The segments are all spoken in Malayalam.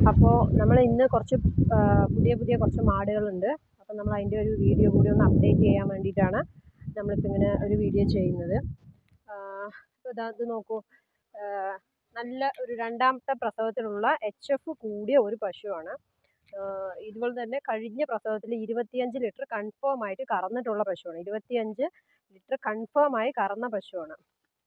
അപ്പോൾ നമ്മൾ ഇന്ന് കുറച്ച് ആ, പുതിയ പുതിയ കുറച്ച് മാടുകളുണ്ട് അപ്പോൾ നമ്മൾ അതിൻ്റെ ഒരു വീഡിയോ കൂടി ഒന്ന് അപ്ഡേറ്റ് ചെയ്യാൻ വേണ്ടിയിട്ടാണ് നമ്മളിപ്പോൾ ഇങ്ങനെ ഒരു വീഡിയോ ചെയ്യുന്നത് അപ്പോൾ ഇതാ ഇത് നോക്കൂ ആ, നല്ല ഒരു രണ്ടാമത്തെ പ്രസവത്തിലുള്ള എച്ച് എഫ് കൂടിയ ഒരു പശുവാണ് ആ, ഇതുപോലെ തന്നെ കഴിഞ്ഞ പ്രസവത്തിൽ ഇരുപത്തിയഞ്ച് ലിറ്റർ കൺഫേം ആയിട്ട് കറന്നിട്ടുള്ള പശുവാണ് ഇരുപത്തിയഞ്ച് ലിറ്റർ കൺഫേം ആയി കറന്ന പശുവാണ്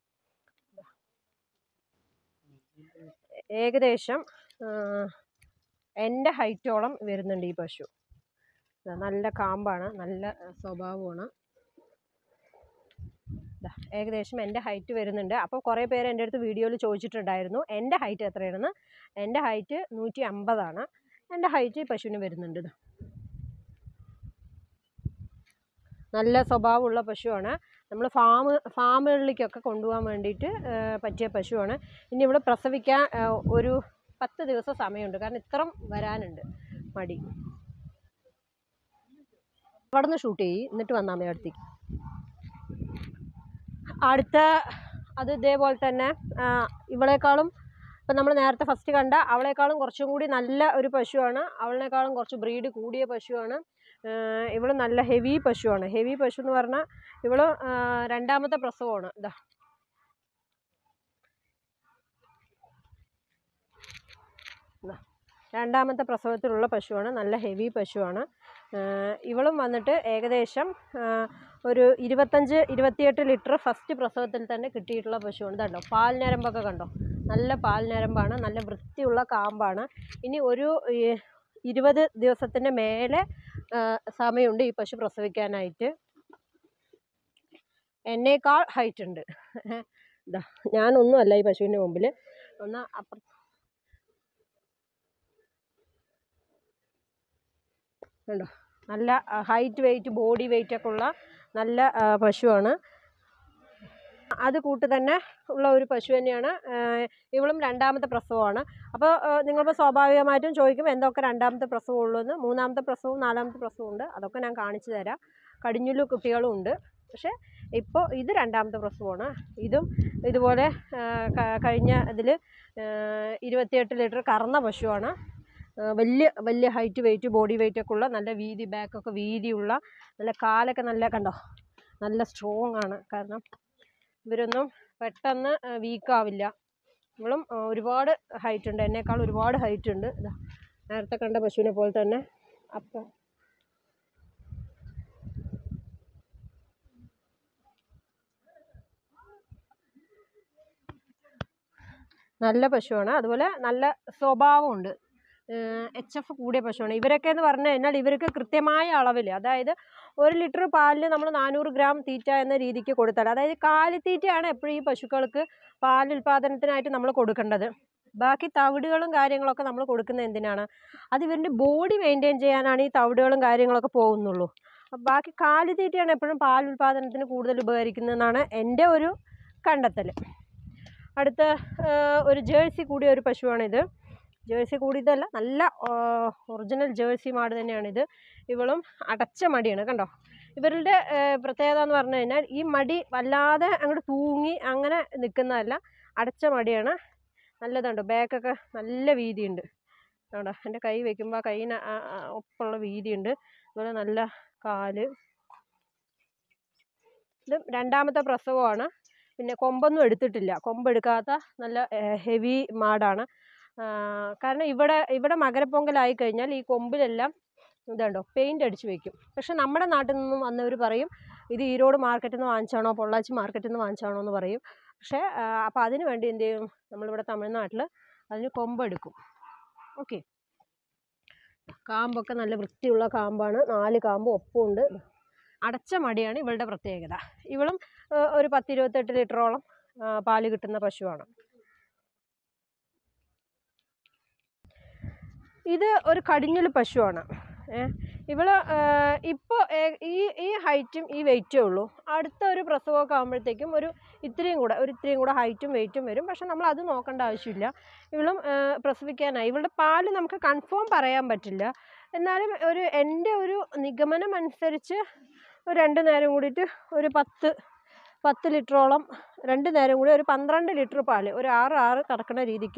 ഏകദേശം ആ, എൻ്റെ ഹൈറ്റോളം വരുന്നുണ്ട് ഈ പശു ദാ നല്ല കാമ്പാണ് നല്ല ആ, സ്വഭാവമാണ് ദാ ഏകദേശം എൻ്റെ ഹൈറ്റ് വരുന്നുണ്ട് അപ്പോൾ കുറേ പേര് എൻ്റെ അടുത്ത് വീഡിയോയിൽ ചോദിച്ചിട്ടുണ്ടായിരുന്നു എൻ്റെ ഹൈറ്റ് എത്രയാണെന്ന് എൻ്റെ ഹൈറ്റ് നൂറ്റി അമ്പതാണ് എൻ്റെ ഹൈറ്റ് ഈ പശുവിന് വരുന്നുണ്ട് ദാ. നല്ല സ്വഭാവമുള്ള പശുവാണ് നമ്മൾ ഫാം ഫാമുകളിലേക്കൊക്കെ കൊണ്ടുപോകാൻ വേണ്ടിയിട്ട് ആ, പറ്റിയ പശുവാണ് ഇനി ഇവിടെ പ്രസവിക്കാൻ ആ, ഒരു പത്ത് ദിവസം സമയമുണ്ട് കാരണം ഇത്രയും വരാനുണ്ട് മടി അവിടെ നിന്ന് ഷൂട്ട് ചെയ്യ് എന്നിട്ട് വന്നാൽ മതി അടുത്തേക്ക് അടുത്ത അത് ഇതേപോലെ തന്നെ ആ, ഇവളെക്കാളും ഇപ്പം നമ്മൾ നേരത്തെ ഫസ്റ്റ് കണ്ട അവളെക്കാളും കുറച്ചും കൂടി നല്ല ഒരു പശുവാണ് അവളിനേക്കാളും കുറച്ച് ബ്രീഡ് കൂടിയ പശുവാണ് ഇവൾ നല്ല ഹെവി പശുവാണ് ഹെവി പശു എന്ന് പറഞ്ഞാൽ ഇവൾ രണ്ടാമത്തെ പ്രസവമാണ് ഇതാ ഇതാ. രണ്ടാമത്തെ പ്രസവത്തിലുള്ള പശുവാണ് നല്ല ഹെവി പശുവാണ് ആഹ് ഇവളും വന്നിട്ട് ഏകദേശം ആഹ് ഒരു ഇരുപത്തഞ്ച് ഇരുപത്തിയെട്ട് ലിറ്റർ ഫസ്റ്റ് പ്രസവത്തിൽ തന്നെ കിട്ടിയിട്ടുള്ള പശുവാണ് ഇതുണ്ടോ പാൽ ഞരമ്പൊക്കെ കണ്ടോ നല്ല പാൽ ഞരമ്പാണ് നല്ല വൃത്തിയുള്ള കാമ്പാണ് ഇനി ഒരു ഈ, ഇരുപത് ദിവസത്തിൻ്റെ മേലെ ആഹ് സമയമുണ്ട് ഈ പശു പ്രസവിക്കാനായിട്ട് എന്നേക്കാൾ ഹൈറ്റ് ഉണ്ട് ഇതാ ഞാനൊന്നുമല്ല ഈ പശുവിൻ്റെ മുമ്പിൽ ഒന്ന് അപ്പുറത്ത് കണ്ടോ നല്ല ഹൈറ്റ് വെയിറ്റ് ബോഡി വെയിറ്റ് ഒക്കെ ഉള്ള നല്ല ആ, പശുവാണ് അത് കൂട്ട് തന്നെ ഉള്ള ഒരു പശു തന്നെയാണ് ആ, ഇവളും രണ്ടാമത്തെ പ്രസവമാണ് അപ്പോൾ നിങ്ങളിപ്പോൾ സ്വാഭാവികമായിട്ടും ചോദിക്കും എന്തൊക്കെ രണ്ടാമത്തെ പ്രസവം ഉള്ളൂ എന്ന് മൂന്നാമത്തെ പ്രസവവും നാലാമത്തെ പ്രസവവും ഉണ്ട് അതൊക്കെ ഞാൻ കാണിച്ചു തരാം കടിഞ്ഞുല്ലു കുട്ടികളും ഉണ്ട് പക്ഷേ ഇപ്പോൾ ഇത് രണ്ടാമത്തെ പ്രസവമാണ് ഇതും ഇതുപോലെ ആ, ക- കഴിഞ്ഞ ഇതിൽ ഇരുപത്തിയെട്ട് ലിറ്റർ കറന്ന പശുവാണ് ആ, വലിയ വലിയ ഹൈറ്റ് വെയിറ്റ് ബോഡി വെയിറ്റ് ഒക്കെ ഉള്ള നല്ല വീതി ബാക്കൊക്കെ വീതിയുള്ള നല്ല കാലൊക്കെ നല്ല കണ്ടോ നല്ല സ്ട്രോങ് ആണ് കാരണം ഇവരൊന്നും പെട്ടെന്ന് വീക്കാവില്ല ഇവളും ആ, ഒരുപാട് ഹൈറ്റ് ഉണ്ട് എന്നേക്കാൾ ഒരുപാട് ഹൈറ്റ് ഉണ്ട് ഇതാ നേരത്തെ കണ്ട പശുവിനെ പോലെ തന്നെ അപ്പം നല്ല പശുവാണ് അതുപോലെ നല്ല സ്വഭാവമുണ്ട് എച്ച് എഫ് കൂടിയ പശുവാണ് ഇവരൊക്കെ എന്ന് പറഞ്ഞു കഴിഞ്ഞാൽ ഇവർക്ക് കൃത്യമായ അളവിൽ അതായത് ഒരു ലിറ്റർ പാലിന് നമ്മൾ നാനൂറ് ഗ്രാം തീറ്റ എന്ന രീതിക്ക് കൊടുത്താൽ അതായത് കാലിത്തീറ്റയാണ് എപ്പോഴും ഈ പശുക്കൾക്ക് പാൽ ഉൽപ്പാദനത്തിനായിട്ട് നമ്മൾ കൊടുക്കേണ്ടത് ബാക്കി തവിടുകളും കാര്യങ്ങളൊക്കെ നമ്മൾ കൊടുക്കുന്നത് എന്തിനാണ് അത് ഇവരുടെ ബോഡി മെയിൻറ്റെയിൻ ചെയ്യാനാണ് ഈ തവിടുകളും കാര്യങ്ങളൊക്കെ പോകുന്നുള്ളൂ അപ്പൊ ബാക്കി കാലിത്തീറ്റയാണ് എപ്പോഴും പാൽ ഉൽപ്പാദനത്തിന് കൂടുതൽ ഉപകരിക്കുന്നതെന്നാണ് എൻ്റെ ഒരു കണ്ടെത്തൽ അടുത്ത ആ, ഒരു ജേഴ്സി കൂടിയ ഒരു പശുവാണിത് ജേഴ്സി കൂടിയതല്ല നല്ല ഒറിജിനൽ ജേഴ്സി മാട് തന്നെയാണിത് ഇവളും അടച്ച മടിയാണ് കണ്ടോ ഇവരുടെ ആ, പ്രത്യേകത എന്ന് പറഞ്ഞു കഴിഞ്ഞാൽ ഈ മടി വല്ലാതെ അങ്ങോട്ട് തൂങ്ങി അങ്ങനെ നിൽക്കുന്നതല്ല അടച്ച മടിയാണ് നല്ലതുണ്ട് ബാക്കൊക്കെ നല്ല വീതിയുണ്ട് കണ്ടോ എൻ്റെ കൈ വെക്കുമ്പോൾ കൈയിന് ആ- ആ ഒപ്പമുള്ള വീതിയുണ്ട് അതുപോലെ നല്ല കാല് ഇത് രണ്ടാമത്തെ പ്രസവമാണ് പിന്നെ കൊമ്പൊന്നും എടുത്തിട്ടില്ല കൊമ്പെടുക്കാത്ത നല്ല ഹെവി മാടാണ് ആ, കാരണം ഇവിടെ ഇവിടെ മകരപ്പൊങ്കലായി കഴിഞ്ഞാൽ ഈ കൊമ്പിലെല്ലാം ഇതുണ്ടോ പെയിൻ്റ് അടിച്ച് വെക്കും പക്ഷെ നമ്മുടെ നാട്ടിൽ നിന്നും വന്നവർ പറയും ഇത് ഈരോട് മാർക്കറ്റിൽ നിന്ന് വാങ്ങിച്ചാണോ പൊള്ളാച്ചി മാർക്കറ്റിൽ നിന്ന് വാങ്ങിച്ചാണോ എന്ന് പറയും പക്ഷേ അപ്പോൾ അതിന് വേണ്ടി എന്ത് ചെയ്യും നമ്മളിവിടെ തമിഴ്നാട്ടിൽ അതിന് കൊമ്പെടുക്കും ഓക്കെ കാമ്പൊക്കെ നല്ല വൃത്തിയുള്ള കാമ്പാണ് നാല് കാമ്പ് ഒപ്പമുണ്ട് അടച്ച മടിയാണ് ഇവളുടെ പ്രത്യേകത ഇവളും ആ, ഒരു പത്തിരുപത്തെട്ട് ലിറ്ററോളം ആ, പാല് കിട്ടുന്ന പശുവാണ് ഇത് ഒരു കടിഞ്ഞല് പശുവാണ് ഏ ഇവള് ഇപ്പോൾ ഈ ഈ ഹൈറ്റും ഈ വെയിറ്റേ ഉള്ളൂ അടുത്ത ഒരു പ്രസവമൊക്കെ ആകുമ്പോഴത്തേക്കും ഒരു ഇത്രയും കൂടെ ഒരു ഇത്രയും കൂടെ ഹൈറ്റും വെയിറ്റും വരും പക്ഷെ നമ്മൾ അത് നോക്കേണ്ട ആവശ്യമില്ല ഇവളും ആ, പ്രസവിക്കാനായി ഇവളുടെ പാല് നമുക്ക് കൺഫേം പറയാൻ പറ്റില്ല എന്നാലും ഒരു എൻ്റെ ഒരു നിഗമനം അനുസരിച്ച് ഒരു രണ്ട് നേരം കൂടിയിട്ട് ഒരു പത്ത് പത്ത് ലിറ്ററോളം രണ്ട് നേരം കൂടി ഒരു പന്ത്രണ്ട് ലിറ്റർ പാല് ഒരു ആറ് ആറ് കറക്കണ രീതിക്ക്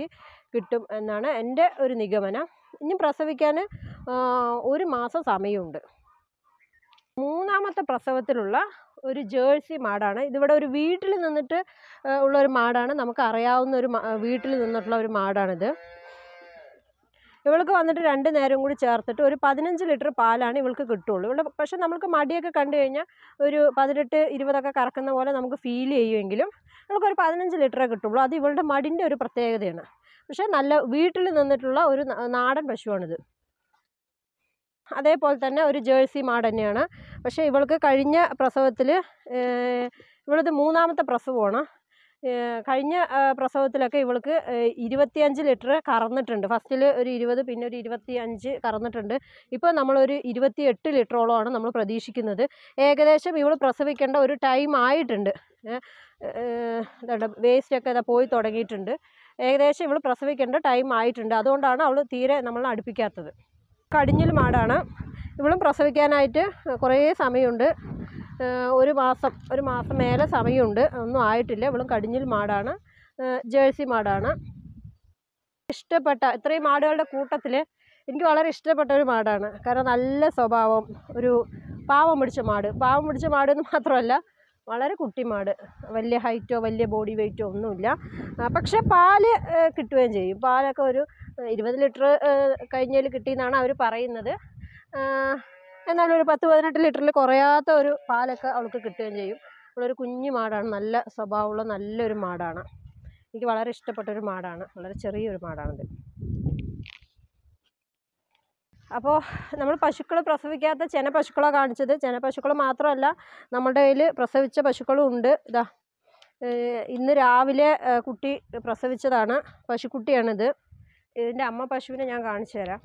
കിട്ടും എന്നാണ് എൻ്റെ ഒരു നിഗമനം ഇനി പ്രസവിക്കാൻ ഒരു മാസം സമയമുണ്ട് മൂന്നാമത്തെ പ്രസവത്തിലുള്ള ഒരു ജേഴ്സി മാടാണ് ഇതിവിടെ ഒരു വീട്ടിൽ നിന്നിട്ട് ആ, ഉള്ള ഒരു മാടാണ് നമുക്ക് അറിയാവുന്ന ഒരു മാ- വീട്ടിൽ നിന്നിട്ടുള്ള ഒരു മാടാണിത് ഇവൾക്ക് വന്നിട്ട് രണ്ട് നേരം കൂടി ചേർത്തിട്ട് ഒരു പതിനഞ്ച് ലിറ്റർ പാലാണ് ഇവൾക്ക് കിട്ടുള്ളൂ ഇവളുടെ പക്ഷെ നമുക്ക് മടിയൊക്കെ കണ്ടു കഴിഞ്ഞാൽ ഒരു പതിനെട്ട് ഇരുപതൊക്കെ കറക്കുന്ന പോലെ നമുക്ക് ഫീൽ ചെയ്യുമെങ്കിലും ഇവൾക്ക് ഒരു പതിനഞ്ച് ലിറ്ററേ കിട്ടുള്ളൂ അത് ഇവളുടെ മടിൻ്റെ ഒരു പ്രത്യേകതയാണ് പക്ഷേ നല്ല വീട്ടിൽ നിന്നിട്ടുള്ള ഒരു ന- നാടൻ പശുവാണിത് അതേപോലെ തന്നെ ഒരു ജേഴ്സി മാട് തന്നെയാണ് പക്ഷേ ഇവൾക്ക് കഴിഞ്ഞ പ്രസവത്തിൽ ഇവളിത് മൂന്നാമത്തെ പ്രസവമാണ് ഏഹ് കഴിഞ്ഞ ആ, പ്രസവത്തിലൊക്കെ ഇവൾക്ക് ഏഹ് ഇരുപത്തിയഞ്ച് ലിറ്റർ കറന്നിട്ടുണ്ട് ഫസ്റ്റിൽ ഒരു ഇരുപത് പിന്നെ ഒരു ഇരുപത്തി അഞ്ച് കറന്നിട്ടുണ്ട് ഇപ്പോൾ നമ്മളൊരു ഇരുപത്തി എട്ട് ലിറ്ററോളമാണ് നമ്മൾ പ്രതീക്ഷിക്കുന്നത് ഏകദേശം ഇവൾ പ്രസവിക്കേണ്ട ഒരു ടൈം ആയിട്ടുണ്ട് വേസ്റ്റ് ഒക്കെ ഇതാ പോയി തുടങ്ങിയിട്ടുണ്ട് ഏകദേശം ഇവൾ പ്രസവിക്കേണ്ട ടൈം ആയിട്ടുണ്ട് അതുകൊണ്ടാണ് അവൾ തീരെ നമ്മളെ അടുപ്പിക്കാത്തത് കടിഞ്ഞിൽ മാടാണ് ഇവളും പ്രസവിക്കാനായിട്ട് കുറേ സമയമുണ്ട് ഏഹ് ഒരു മാസം ഒരു മാസം മേലെ സമയമുണ്ട് ഒന്നും ആയിട്ടില്ല ഇവളും കടിഞ്ഞിൽ മാടാണ് ഏഹ് ജേഴ്സി മാടാണ് ഇഷ്ടപ്പെട്ട ഇത്രയും മാടുകളുടെ കൂട്ടത്തിൽ എനിക്ക് വളരെ ഇഷ്ടപ്പെട്ട ഒരു മാടാണ് കാരണം നല്ല സ്വഭാവം ഒരു പാവം പിടിച്ച മാട് പാവം പിടിച്ച മാട് എന്ന് മാത്രമല്ല വളരെ കുട്ടി മാട് വലിയ ഹൈറ്റോ വലിയ ബോഡി വെയിറ്റോ ഒന്നുമില്ല ആ, പക്ഷേ പാല് ഏഹ് കിട്ടുകയും ചെയ്യും പാലൊക്കെ ഒരു ഏഹ് ഇരുപത് ലിറ്റർ കഴിഞ്ഞതിൽ കിട്ടിയെന്നാണ് അവർ പറയുന്നത് ആഹ് എന്നാലും ഒരു പത്ത് പതിനെട്ട് ലിറ്ററിൽ കുറയാത്ത ഒരു പാലൊക്കെ അവൾക്ക് കിട്ടുകയും ചെയ്യും അവളൊരു കുഞ്ഞു മാടാണ് നല്ല സ്വഭാവമുള്ള നല്ലൊരു മാടാണ് എനിക്ക് വളരെ ഇഷ്ടപ്പെട്ട ഒരു മാടാണ് വളരെ ചെറിയൊരു മാടാണിത് അപ്പോൾ നമ്മൾ പശുക്കൾ പ്രസവിക്കാത്ത ചെന പശുക്കളെ കാണിച്ചത് ചെന പശുക്കൾ മാത്രമല്ല നമ്മുടെ കയ്യിൽ പ്രസവിച്ച പശുക്കളും ഉണ്ട് ഇതാ ഏഹ് ഇന്ന് രാവിലെ ഏഹ് കുട്ടി പ്രസവിച്ചതാണ് പശുക്കുട്ടിയാണിത് ഇതിൻ്റെ അമ്മ പശുവിനെ ഞാൻ കാണിച്ചു തരാം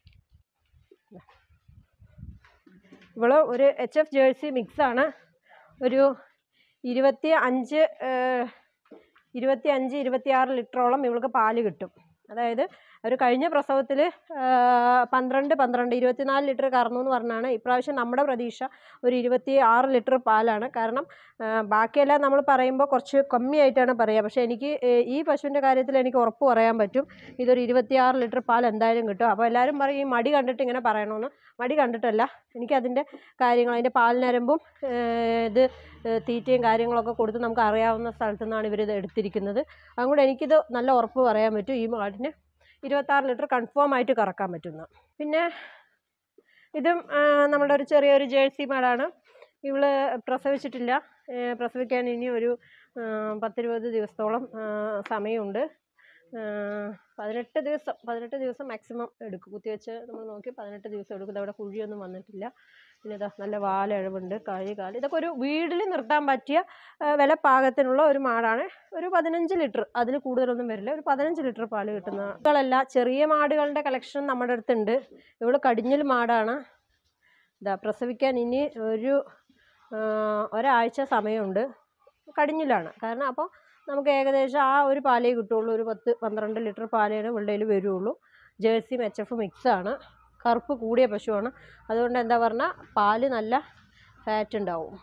ഇവള് ഒരു എച്ച് എഫ് ജേഴ്സി മിക്സാണ് ഒരു ഇരുപത്തി അഞ്ച് ഏഹ്, ഇരുപത്തി അഞ്ച് ഇരുപത്തിയാറ് ലിറ്ററോളം ഇവൾക്ക് പാല് കിട്ടും അതായത് ഒരു കഴിഞ്ഞ പ്രസവത്തിൽ പന്ത്രണ്ട് പന്ത്രണ്ട് ഇരുപത്തിനാല് ലിറ്റർ കറന്നു എന്ന് പറഞ്ഞാണ് ഇപ്രാവശ്യം നമ്മുടെ പ്രതീക്ഷ ഒരു ഇരുപത്തി ആറ് ലിറ്റർ പാലാണ് കാരണം ആ, ബാക്കിയെല്ലാം നമ്മൾ പറയുമ്പോൾ കുറച്ച് കമ്മിയായിട്ടാണ് പറയുക പക്ഷേ എനിക്ക് ഏ, ഈ പശുവിൻ്റെ കാര്യത്തിൽ എനിക്ക് ഉറപ്പ് പറയാൻ പറ്റും ഇതൊരു ഇരുപത്തിയാറ് ലിറ്റർ പാൽ എന്തായാലും കിട്ടും അപ്പോൾ എല്ലാവരും പറയും ഈ മടി കണ്ടിട്ട് ഇങ്ങനെ പറയണമെന്ന് മടി കണ്ടിട്ടല്ല എനിക്കതിൻ്റെ കാര്യങ്ങൾ അതിൻ്റെ പാലിനരമ്പും ഏ, ഇത് ഏ, തീറ്റയും കാര്യങ്ങളൊക്കെ കൊടുത്ത് നമുക്ക് അറിയാവുന്ന സ്ഥലത്തു നിന്നാണ് ഇവരിത് എടുത്തിരിക്കുന്നത് അതുകൊണ്ട് എനിക്കിത് നല്ല ഉറപ്പ് പറയാൻ പറ്റും ഈ മാടിന് ഇരുപത്താറ് ലിറ്റർ കൺഫേം ആയിട്ട് കറക്കാൻ പറ്റുന്ന പിന്നെ ഇതും ആ, നമ്മുടെ ഒരു ചെറിയൊരു ജേഴ്സി മാടാണ് ഇവള് പ്രസവിച്ചിട്ടില്ല ഏ, പ്രസവിക്കാൻ ഇനി ഒരു ആ, പത്തിരുപത് ദിവസത്തോളം ആ, സമയമുണ്ട് ആ, പതിനെട്ട് ദിവസം പതിനെട്ട് ദിവസം മാക്സിമം എടുക്കും കുത്തിവെച്ച് നമ്മൾ നോക്കി പതിനെട്ട് ദിവസം എടുക്കും അവിടെ കുഴിയൊന്നും വന്നിട്ടില്ല പിന്നെ ഇതാ നല്ല വാലഴവുണ്ട് കാഴി കാല് ഇതൊക്കെ ഒരു വീട്ടിൽ നിർത്താൻ പറ്റിയ ആ, വില പാകത്തിനുള്ള ഒരു മാടാണ് ഒരു പതിനഞ്ച് ലിറ്റർ അതിൽ കൂടുതലൊന്നും വരില്ല ഒരു പതിനഞ്ച് ലിറ്റർ പാല് കിട്ടുന്ന മാടുകളല്ല ചെറിയ മാടുകളുടെ കളക്ഷൻ നമ്മുടെ അടുത്തുണ്ട് ഇവള് കടിഞ്ഞൽ മാടാണ് ഇതാ പ്രസവിക്കാൻ ഇനി ഒരു ആ, ഒരാഴ്ച സമയമുണ്ട് കടിഞ്ഞിലാണ് കാരണം അപ്പോൾ നമുക്ക് ഏകദേശം ആ ഒരു പാലേ കിട്ടുള്ളൂ ഒരു പത്ത് പന്ത്രണ്ട് ലിറ്റർ പാലാണ് ഇവളുടെ കയ്യിൽ വരുള്ളൂ ജേഴ്സിയും എച്ച് എഫ് മിക്സാണ് കറുപ്പ് കൂടിയ പശുവാണ് അതുകൊണ്ട് എന്താ പറഞ്ഞാൽ പാല് നല്ല ഫാറ്റ് ഉണ്ടാവും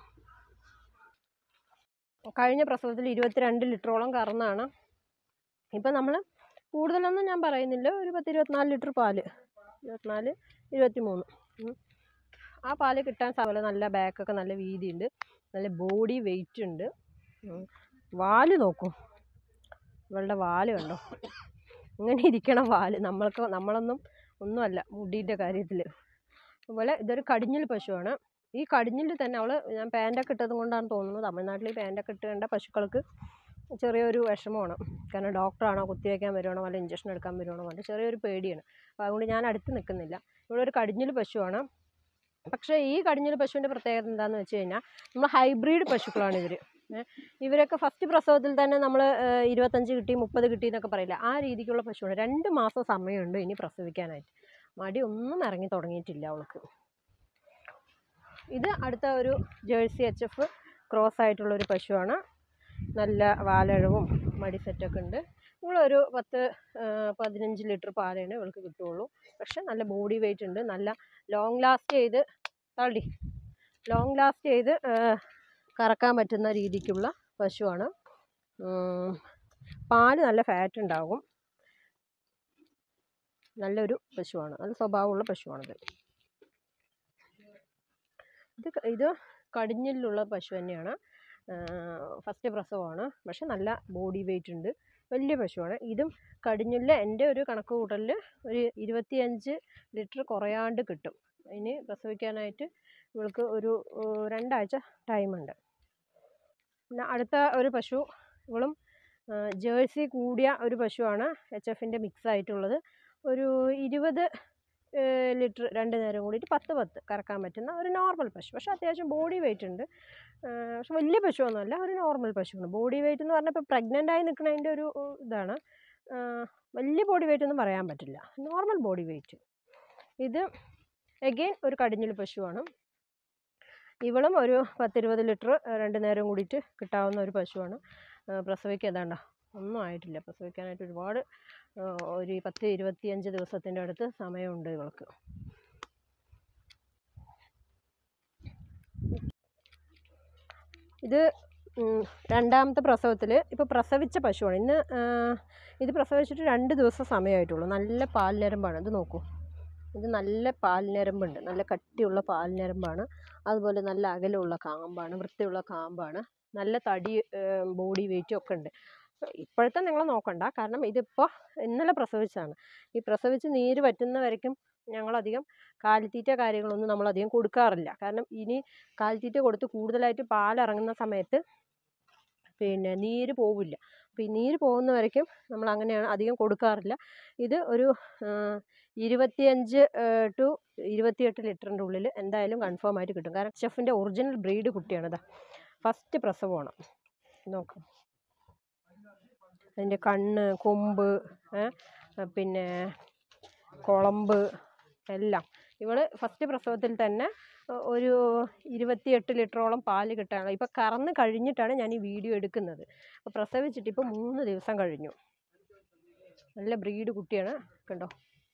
കഴിഞ്ഞ പ്രസവത്തിൽ ഇരുപത്തിരണ്ട് ലിറ്ററോളം കറന്നാണ് ഇപ്പം നമ്മൾ കൂടുതലൊന്നും ഞാൻ പറയുന്നില്ല ഒരു പത്ത് ഇരുപത്തിനാല് ലിറ്റർ പാല് ഇരുപത്തിനാല് ഇരുപത്തി മൂന്ന് ഉം. ആ പാല് കിട്ടാൻ സാധ്യത നല്ല ബാക്കൊക്കെ നല്ല വീതിയുണ്ട് നല്ല ബോഡി വെയിറ്റ് ഉണ്ട് ഉം. വാല് നോക്കൂ ഇവളുടെ വാല് കണ്ടോ ഇങ്ങനെ ഇരിക്കണം വാല് നമ്മൾക്ക് നമ്മളൊന്നും ഒന്നുമല്ല മുടീൻ്റെ കാര്യത്തിൽ അതുപോലെ ഇതൊരു കടിഞ്ഞിൽ പശുവാണ് ഈ കടിഞ്ഞിൽ തന്നെ അവൾ ഞാൻ പാൻറ്റൊക്കെ ഇട്ടത് കൊണ്ടാണ് തോന്നുന്നത് തമിഴ്നാട്ടിൽ പാൻറ്റൊക്കെ ഇട്ടേണ്ട പശുക്കൾക്ക് ചെറിയൊരു വിഷമമാണ് കാരണം ഡോക്ടറാണോ കുത്തിവയ്ക്കാൻ വരുവാണോ വല്ല ഇഞ്ചക്ഷൻ എടുക്കാൻ വരുവാണോ പറഞ്ഞിട്ട് ചെറിയൊരു പേടിയാണ് അപ്പോൾ അതുകൊണ്ട് ഞാൻ അടുത്ത് നിൽക്കുന്നില്ല ഇവിടെ ഒരു കടിഞ്ഞിൽ പശുവാണ് പക്ഷേ ഈ കടിഞ്ഞിൽ പശുവിൻ്റെ പ്രത്യേകത എന്താണെന്ന് വെച്ച് കഴിഞ്ഞാൽ നമ്മൾ ഹൈബ്രിഡ് പശുക്കളാണ് ഇവർ ഇവരൊക്കെ ഫസ്റ്റ് പ്രസവത്തിൽ തന്നെ നമ്മൾ ഇരുപത്തഞ്ച് കിട്ടി മുപ്പത് കിട്ടി എന്നൊക്കെ പറയില്ല ആ രീതിക്കുള്ള പശുവാണ് രണ്ട് മാസം സമയമുണ്ട് ഇനി പ്രസവിക്കാനായിട്ട് മടി ഒന്നും ഇറങ്ങി തുടങ്ങിയിട്ടില്ല അവൾക്ക് ഇത് അടുത്ത ഒരു ജേഴ്സി എച്ച് എഫ് ക്രോസ് ആയിട്ടുള്ള ഒരു പശുവാണ് നല്ല വാലഴവും മടി സെറ്റൊക്കെ ഉണ്ട് ഇവളൊരു പത്ത് ആ, പതിനഞ്ച് ലിറ്റർ പാലാണ് ഇവൾക്ക് കിട്ടുകയുള്ളൂ പക്ഷെ നല്ല ബോഡി വെയിറ്റ് ഉണ്ട് നല്ല ലോങ് ലാസ്റ്റ് ചെയ്ത് തള്ളി ലോങ് ലാസ്റ്റ് ചെയ്ത് ആ, കറക്കാൻ പറ്റുന്ന രീതിക്കുള്ള പശുവാണ് ഉം, പാല് നല്ല ഫാറ്റ് ഉണ്ടാകും നല്ലൊരു പശുവാണ് നല്ല സ്വഭാവമുള്ള പശുവാണിത് ഇത് ക- ഇത് കടിഞ്ഞിലുള്ള പശു തന്നെയാണ് ഫസ്റ്റ് പ്രസവമാണ് പക്ഷെ നല്ല ബോഡി വെയിറ്റ് ഉണ്ട് വലിയ പശുവാണ് ഇതും കടിഞ്ഞില്ല എൻ്റെ ഒരു കണക്ക് കൂട്ടലിൽ ഒരു ഇരുപത്തിയഞ്ച് ലിറ്റർ കുറയാണ്ട് കിട്ടും അതിന് പ്രസവിക്കാനായിട്ട് ഇവൾക്ക് ഒരു ഏഹ്, രണ്ടാഴ്ച ടൈമുണ്ട് പിന്നെ അടുത്ത ഒരു പശു ഇവളും ഏഹ്, ജേഴ്സി കൂടിയ ഒരു പശുവാണ് എച്ച് എഫിൻ്റെ മിക്സ് ആയിട്ടുള്ളത് ഒരു ഇരുപത് ലിറ്റർ രണ്ട് നേരം കൂടിയിട്ട് പത്ത് പത്ത് കറക്കാൻ പറ്റുന്ന ഒരു നോർമൽ പശു പക്ഷേ അത്യാവശ്യം ബോഡി വെയിറ്റ് ഉണ്ട് ഏഹ്, പക്ഷെ വലിയ പശുവൊന്നുമല്ല ഒരു നോർമൽ പശുവാണ് ബോഡി വെയിറ്റ് എന്ന് പറഞ്ഞാൽ ഇപ്പോൾ പ്രഗ്നൻ്റ് ആയി നിൽക്കുന്നതിൻ്റെ ഒരു ഏഹ്, ഇതാണ് ഏഹ്, വലിയ ബോഡി വെയിറ്റ് ഒന്നും പറയാൻ പറ്റില്ല നോർമൽ ബോഡി വെയിറ്റ് ഇത് എഗെയിൻ ഒരു കടിഞ്ഞിൽ പശുവാണ് ഇവളും ഒരു പത്തിരുപത് ലിറ്റർ രണ്ട് നേരം കൂടിയിട്ട് കിട്ടാവുന്ന ഒരു പശുവാണ് ഏഹ് പ്രസവിക്കുക ഏതാണ്ട ഒന്നും ആയിട്ടില്ല പ്രസവിക്കാനായിട്ട് ഒരുപാട് ഏഹ് ഒരു പത്ത് ഇരുപത്തിയഞ്ച് ദിവസത്തിൻ്റെ അടുത്ത് സമയമുണ്ട് ഇവൾക്ക് ഇത് ഉം, രണ്ടാമത്തെ പ്രസവത്തിൽ ഇപ്പോൾ പ്രസവിച്ച പശുവാണ് ഇന്ന് ഏഹ്, ഇത് പ്രസവിച്ചിട്ട് രണ്ട് ദിവസം സമയമായിട്ടുള്ളൂ നല്ല പാൽ ഞരമ്പാണ് ഇത് നോക്കൂ ഇത് നല്ല പാൽ ഞരമ്പുണ്ട് നല്ല കട്ടിയുള്ള പാൽ ഞരമ്പാണ് അതുപോലെ നല്ല അകലമുള്ള കാമ്പാണ് വൃത്തിയുള്ള കാമ്പാണ് നല്ല തടി ബോഡി വെയിറ്റും ഒക്കെ ഉണ്ട് ഇപ്പോഴത്തെ നിങ്ങൾ നോക്കണ്ട കാരണം ഇതിപ്പോൾ ഇന്നലെ പ്രസവിച്ചതാണ് ഈ പ്രസവിച്ച് നീര് പറ്റുന്ന വരയ്ക്കും ഞങ്ങളധികം കാലിത്തീറ്റ കാര്യങ്ങളൊന്നും നമ്മളധികം കൊടുക്കാറില്ല കാരണം ഇനി കാലിത്തീറ്റ കൊടുത്ത് കൂടുതലായിട്ട് പാലിറങ്ങുന്ന സമയത്ത് പിന്നെ നീര് പോവില്ല അപ്പോൾ ഈ നീര് പോകുന്ന വരയ്ക്കും നമ്മൾ അങ്ങനെയാണ് അധികം കൊടുക്കാറില്ല ഇത് ഒരു ആ, ഇരുപത്തിയഞ്ച് ടു ഇരുപത്തിയെട്ട് ലിറ്ററിൻ്റെ ഉള്ളിൽ എന്തായാലും കൺഫേം ആയിട്ട് കിട്ടും കാരണം ഷെഫിൻ്റെ ഒറിജിനൽ ബ്രീഡ് കുട്ടിയാണിത് ഫസ്റ്റ് പ്രസവമാണ് നോക്കാം അതിൻ്റെ കണ്ണ് കൊമ്പ് ഏ, പിന്നെ കുളമ്പ് എല്ലാം ഇവള് ഫസ്റ്റ് പ്രസവത്തിൽ തന്നെ ഒ- ഒരു ഇരുപത്തിയെട്ട് ലിറ്ററോളം പാല് കിട്ടാണ് ഇപ്പം കറന്ന് കഴിഞ്ഞിട്ടാണ് ഞാൻ ഈ വീഡിയോ എടുക്കുന്നത് അപ്പോൾ പ്രസവിച്ചിട്ട് ഇപ്പോൾ മൂന്ന് ദിവസം കഴിഞ്ഞു നല്ല ബ്രീഡ് കുട്ടിയാണ് കണ്ടോ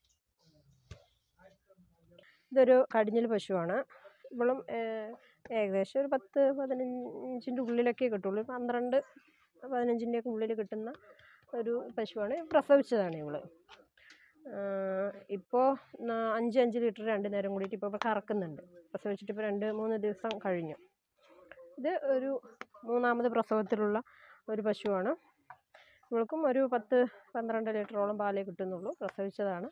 ഇതൊരു കടിഞ്ഞൽ പശുവാണ് ഇവളും ഏഹ്, ഏകദേശം ഒരു പത്ത് പതിനഞ്ചിൻ്റെ ഉള്ളിലൊക്കെ കിട്ടുള്ളൂ ഒരു പന്ത്രണ്ട് പതിനഞ്ചിൻ്റെ ഒക്കെ ഉള്ളിൽ കിട്ടുന്ന ഒരു പശുവാണ് പ്രസവിച്ചതാണ് ഇവള് ഇപ്പോൾ അഞ്ച് അഞ്ച് ലിറ്റർ രണ്ട് നേരം കൂടിയിട്ട് ഇപ്പോൾ കറക്കുന്നുണ്ട് പ്രസവിച്ചിട്ട് ഇപ്പോൾ രണ്ട് മൂന്ന് ദിവസം കഴിഞ്ഞു ഇത് ഒരു മൂന്നാമത് പ്രസവത്തിലുള്ള ഒരു പശുവാണ് ഇവൾക്കും ഒരു പത്ത് പന്ത്രണ്ട് ലിറ്ററോളം പാലേ കിട്ടുന്നുള്ളൂ പ്രസവിച്ചതാണ്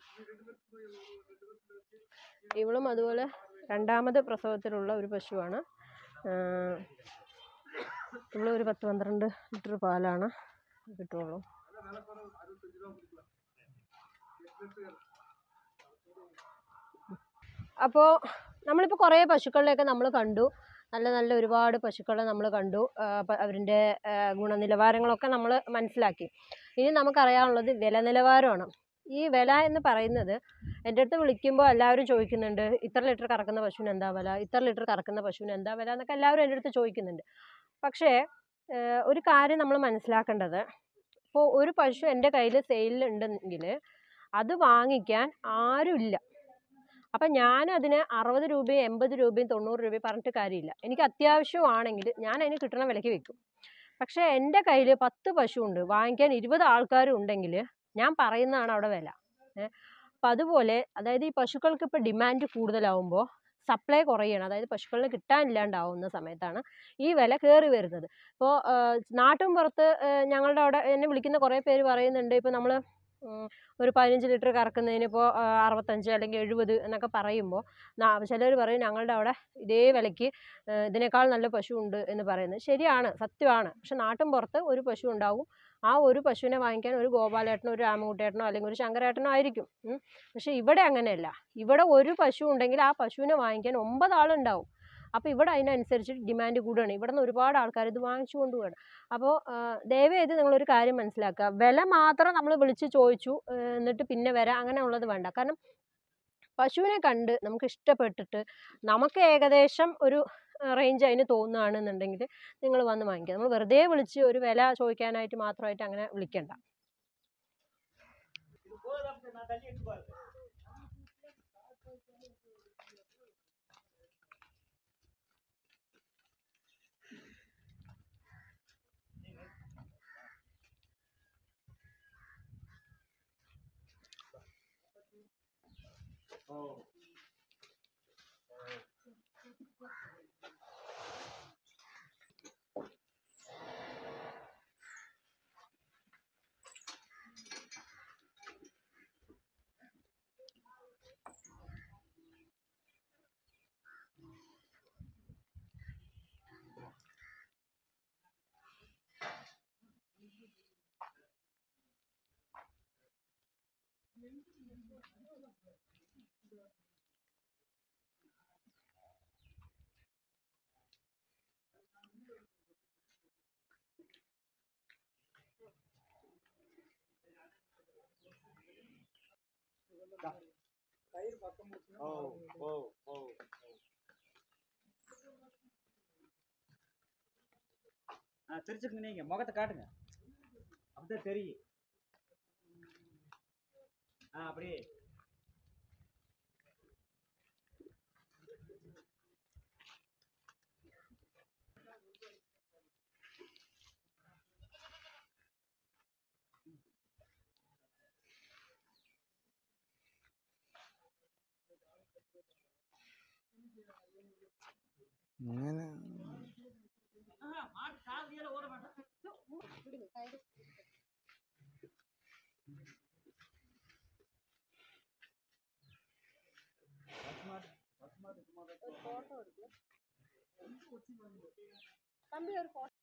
ഇവളും അതുപോലെ രണ്ടാമത് പ്രസവത്തിലുള്ള ഒരു പശുവാണ് ആഹ് ഇവളും ഒരു പത്ത് പന്ത്രണ്ട് ലിറ്റർ പാലാണ് കിട്ടുള്ളൂ അപ്പോൾ നമ്മളിപ്പോൾ കുറേ പശുക്കളിലെയൊക്കെ നമ്മൾ കണ്ടു നല്ല നല്ല ഒരുപാട് പശുക്കളെ നമ്മൾ കണ്ടു അപ്പോൾ അവരുടെ ഗുണനിലവാരങ്ങളൊക്കെ നമ്മൾ മനസ്സിലാക്കി ഇനി നമുക്കറിയാനുള്ളത് വില നിലവാരമാണ് ഈ വില എന്ന് പറയുന്നത് എൻ്റെ അടുത്ത് വിളിക്കുമ്പോൾ എല്ലാവരും ചോദിക്കുന്നുണ്ട് ഇത്ര ലിറ്റർ കറക്കുന്ന പശുവിന് എന്താ വില ഇത്ര ലിറ്റർ കറക്കുന്ന പശുവിന് എന്താ വില എന്നൊക്കെ എല്ലാവരും എൻ്റെ അടുത്ത് ചോദിക്കുന്നുണ്ട് പക്ഷേ ഏഹ് ഒരു കാര്യം നമ്മൾ മനസ്സിലാക്കേണ്ടത് ഇപ്പോൾ ഒരു പശു എൻ്റെ കയ്യിൽ സെയിലിൽ ഉണ്ടെങ്കിൽ അത് വാങ്ങിക്കാൻ ആരുമില്ല അപ്പം ഞാൻ അതിന് അറുപത് രൂപയും എൺപത് രൂപയും തൊണ്ണൂറ് രൂപയും പറഞ്ഞിട്ട് കാര്യമില്ല എനിക്ക് അത്യാവശ്യമാണെങ്കിൽ ഞാൻ അതിന് കിട്ടുന്ന വിലയ്ക്ക് വെക്കും പക്ഷേ എൻ്റെ കയ്യിൽ പത്ത് പശു ഉണ്ട് വാങ്ങിക്കാൻ ഇരുപത് ആൾക്കാരും ഉണ്ടെങ്കിൽ ഞാൻ പറയുന്നതാണ് അവിടെ വില ഏ അപ്പം അതുപോലെ അതായത് ഈ പശുക്കൾക്ക് ഇപ്പോൾ ഡിമാൻഡ് കൂടുതലാവുമ്പോൾ സപ്ലൈ കുറയണം അതായത് പശുക്കളിന് കിട്ടാനില്ലാണ്ടാവുന്ന സമയത്താണ് ഈ വില കയറി വരുന്നത് ഇപ്പോൾ നാട്ടിൻ പുറത്ത് ഏഹ് ഞങ്ങളുടെ അവിടെ എന്നെ വിളിക്കുന്ന കുറേ പേര് പറയുന്നുണ്ട് ഇപ്പോൾ നമ്മൾ ഒരു പതിനഞ്ച് ലിറ്റർ കറക്കുന്നതിന് ഇപ്പോൾ അറുപത്തഞ്ച് അല്ലെങ്കിൽ എഴുപത് എന്നൊക്കെ പറയുമ്പോൾ ചിലർ പറയും ഞങ്ങളുടെ അവിടെ ഇതേ വിലയ്ക്ക് ഏഹ് ഇതിനേക്കാൾ നല്ല പശു ഉണ്ട് എന്ന് പറയുന്നത് ശരിയാണ് സത്യമാണ് പക്ഷെ നാട്ടിൻ പുറത്ത് ഒരു പശു ഉണ്ടാവും ആ ഒരു പശുവിനെ വാങ്ങിക്കാൻ ഒരു ഗോപാലേട്ടനോ ഒരു രാമകുട്ടേട്ടനോ അല്ലെങ്കിൽ ഒരു ശങ്കരേട്ടനോ ആയിരിക്കും ഉം. പക്ഷെ ഇവിടെ അങ്ങനെയല്ല ഇവിടെ ഒരു പശു ഉണ്ടെങ്കിൽ ആ പശുവിനെ വാങ്ങിക്കാൻ ഒമ്പത് ആളുണ്ടാവും അപ്പോൾ ഇവിടെ അതിനനുസരിച്ച് ഡിമാൻഡ് കൂടുകയാണ് ഇവിടെ നിന്ന് ഒരുപാട് ആൾക്കാർ ഇത് വാങ്ങിച്ചു കൊണ്ടുപോവാണ് അപ്പോൾ ദയവേത് നിങ്ങളൊരു കാര്യം മനസ്സിലാക്കുക വില മാത്രം നമ്മൾ വിളിച്ച് ചോദിച്ചു ആ, എന്നിട്ട് പിന്നെ വരാം അങ്ങനെയുള്ളത് വേണ്ട കാരണം പശുവിനെ കണ്ട് നമുക്ക് ഇഷ്ടപ്പെട്ടിട്ട് നമുക്ക് ഏകദേശം ഒരു റേഞ്ച് അതിന് തോന്നുകയാണെന്നുണ്ടെങ്കിൽ നിങ്ങൾ വന്ന് വാങ്ങിക്കുക നമ്മൾ വെറുതെ വിളിച്ച് ഒരു വില ചോദിക്കാനായിട്ട് മാത്രമായിട്ട് അങ്ങനെ വിളിക്കണ്ട ஓ ஓ ஓ ஆ திருச்சுக்குங்க நீங்க முகத்தை காட்டுங்க அப்படிதான் தெரியும் ஆ அப்படியே ഇങ്ങനെ மாட்டு காவியால ஓட மாட்டேன் തമ്പി ഒരു